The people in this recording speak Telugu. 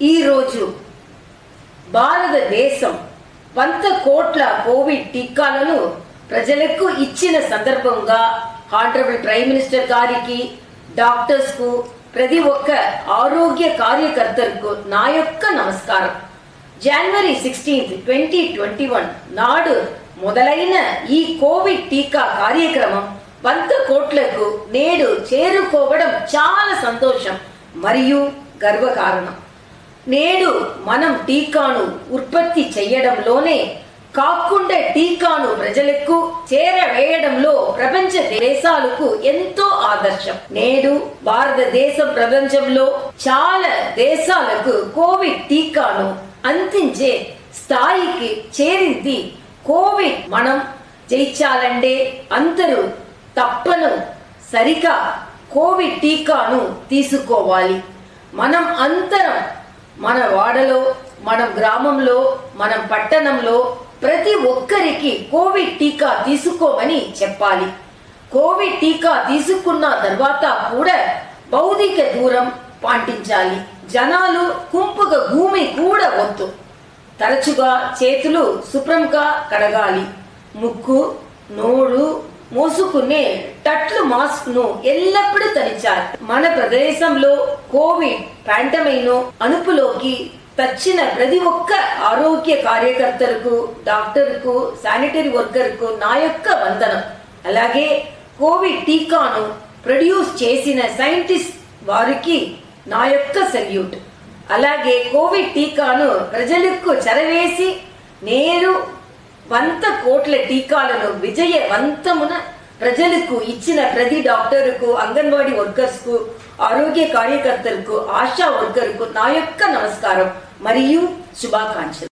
ఈరోజు భారతదేశం వంద కోట్ల కోవిడ్ టీకాలను ప్రజలకు ఇచ్చిన సందర్భంగా హానరబుల్ ప్రైమ్ మినిస్టర్ గారికి డాక్టర్స్ కు ప్రతి ఒక్క ఆరోగ్య కార్యకర్తలకు నా యొక్క నమస్కారం జనవరి సిక్స్టీన్త్ ట్వంటీ ట్వంటీ వన్ నాడు మొదలైన ఈ కోవిడ్ టీకా కార్యక్రమం వంద కోట్లకు నేడు చేరుకోవడం చాలా సంతోషం మరియు గర్వకారణం నేడు మనం టీకాను ఉత్పత్తి చేయడంలోనే కాకుండా టీకాను ప్రజలకు చేరవేయడంలో ప్రపంచ దేశాలకు ఎంతో ఆదర్శం నేడు భారతదేశం ప్రపంచంలో చాలా దేశాలకు కోవిడ్ టీకాను అందించే స్థాయికి చేరింది కోవిడ్ మనం జయించాలంటే అందరూ తప్పను సరిగా కోవిడ్ టీకాను తీసుకోవాలి మనం అందరం మన వాడలో మన గ్రామంలో మన పట్టణంలో ప్రతి ఒక్కరికి కోవిడ్ టీకా తీసుకోమని చెప్పాలి కోవిడ్ టీకా తీసుకున్న తర్వాత కూడా భౌతిక దూరం పాటించాలి జనాలు కుంపుగా భూమి కూడా వద్దు తరచుగా చేతులు శుభ్రంగా కడగాలి ముక్కు నోరు మోసుకునే టట్లు మాస్క్ ను ఎల్లప్పుడూ ధరించాలి మన ప్రదేశంలో కోవిడ్ పాంటమైన్ అనుపులోకి తచ్చిన ప్రతి ఒక్క ఆరోగ్య కార్యకర్తలకు డాక్టర్కు శానిటరీ వర్కర్కు నా యొక్క వందనం అలాగే కోవిడ్ టీకాను ప్రొడ్యూస్ చేసిన సైంటిస్ట్ వారికి నా యొక్క సెల్యూట్ అలాగే కోవిడ్ టీకాను ప్రజలకు చెరవేసి నేరు వంద కోట్ల టీకాలను విజయవంతమున ప్రజలకు ఇచ్చిన ప్రతి డాక్టర్కు అంగన్వాడీ వర్కర్స్ కు ఆరోగ్య కార్యకర్తలకు ఆశా వర్కర్కు నా యొక్క నమస్కారం మరియు శుభాకాంక్షలు